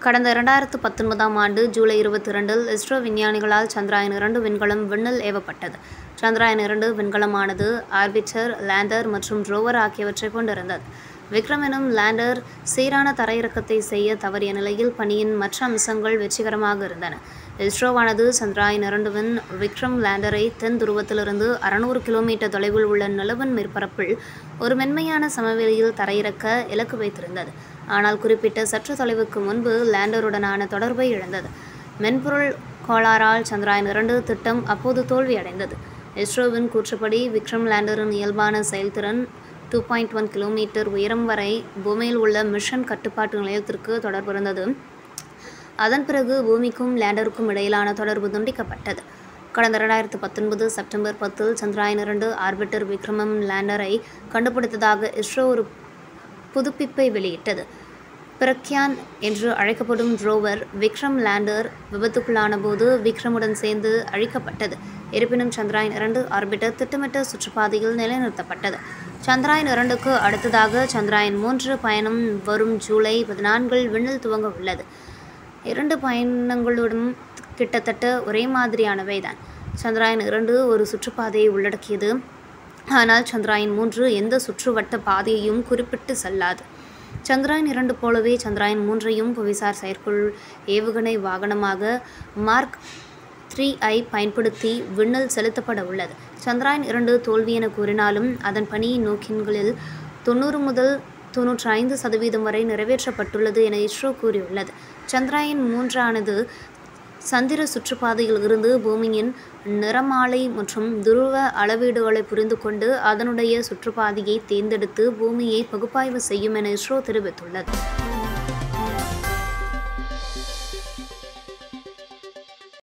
கடந்த இரண்டாயிரத்து பத்தொன்பதாம் ஆண்டு ஜூலை இருபத்தி இரண்டில் இஸ்ரோ விஞ்ஞானிகளால் சந்திராயன் இரண்டு விண்கலம் விண்ணில் ஏவப்பட்டது சந்திராயன் இரண்டு விண்கலமானது ஆர்பிட்டர் லேண்டர் மற்றும் ரோவர் ஆகியவற்றை கொண்டிருந்தது விக்ரம் எனும் லேண்டர் சீரான தரையிறக்கத்தை செய்ய தவறிய நிலையில் பணியின் மற்ற அம்சங்கள் வெற்றிகரமாக இருந்தன இஸ்ரோவானது சந்திராயன் இரண்டுவின் விக்ரம் லேண்டரை தென் துருவத்திலிருந்து அறுநூறு கிலோமீட்டர் தொலைவில் உள்ள நிலவின் மேற்பரப்பில் ஒரு மென்மையான சமவெளியில் தரையிறக்க இலக்கு வைத்திருந்தது ஆனால் குறிப்பிட்ட சற்று தொலைவுக்கு முன்பு லேண்டருடனான தொடர்பை இழந்தது மென்பொருள் கோளாறால் சந்திராயன் இரண்டு திட்டம் அப்போது தோல்வியடைந்தது இஸ்ரோவின் கூற்றுப்படி விக்ரம் லேண்டரின் இயல்பான செயல்திறன் டூ பாயிண்ட் ஒன் கிலோமீட்டர் உயரம் வரை பூமியில் உள்ள மிஷன் கட்டுப்பாட்டு நிலையத்திற்கு தொடர்பு இருந்தது அதன் பிறகு பூமிக்கும் லேண்டருக்கும் இடையிலான தொடர்பு துண்டிக்கப்பட்டது கடந்த இரண்டாயிரத்து பத்தொன்பது செப்டம்பர் பத்தில் சந்திராயன் இரண்டு ஆர்பிட்டர் விக்ரமம் லேண்டரை கண்டுபிடித்ததாக இஸ்ரோ ஒரு புதுப்பிப்பை வெளியிட்டது பிரக்யான் என்று அழைக்கப்படும் ரோவர் விக்ரம் லேண்டர் விபத்துக்குள்ளான போது விக்ரமுடன் சேர்ந்து அழிக்கப்பட்டது இருப்பினும் சந்திராயன் இரண்டு ஆர்பிட்டர் திட்டமிட்ட சுற்றுப்பாதையில் நிலைநிறுத்தப்பட்டது சந்திராயன் இரண்டுக்கு அடுத்ததாக சந்திராயன் மூன்று பயணம் வரும் ஜூலை பதினான்கில் விண்ணில் துவங்க உள்ளது இரண்டு பயணங்களுடன் கிட்டத்தட்ட ஒரே மாதிரியானவை தான் சந்திராயன் இரண்டு ஒரு சுற்றுப்பாதையை உள்ளடக்கியது ஆனால் சந்திராயன் மூன்று எந்த சுற்றுவட்ட பாதையையும் குறிப்பிட்டு செல்லாது சந்திராயன் இரண்டு போலவே சந்திராயன் மூன்றையும் புவிசார் செயற்குள் ஏவுகணை வாகனமாக மார்க் த்ரீ ஐ பயன்படுத்தி விண்ணில் செலுத்தப்பட உள்ளது சந்திராயன் இரண்டு தோல்வி என கூறினாலும் அதன் பணியின் நோக்கின்களில் தொண்ணூறு முதல் தொன்னூற்றி ஐந்து சதவீதம் வரை நிறைவேற்றப்பட்டுள்ளது என இஸ்ரோ கூறியுள்ளது சந்திராயன் மூன்றானது சந்திர சுற்றுப்பாதையில் இருந்து பூமியின் நிறமாலை மற்றும் துருவ அளவீடுகளை புரிந்து கொண்டு அதனுடைய சுற்றுப்பாதையை தேர்ந்தெடுத்து பூமியை பகுப்பாய்வு செய்யும் என இஸ்ரோ தெரிவித்துள்ளது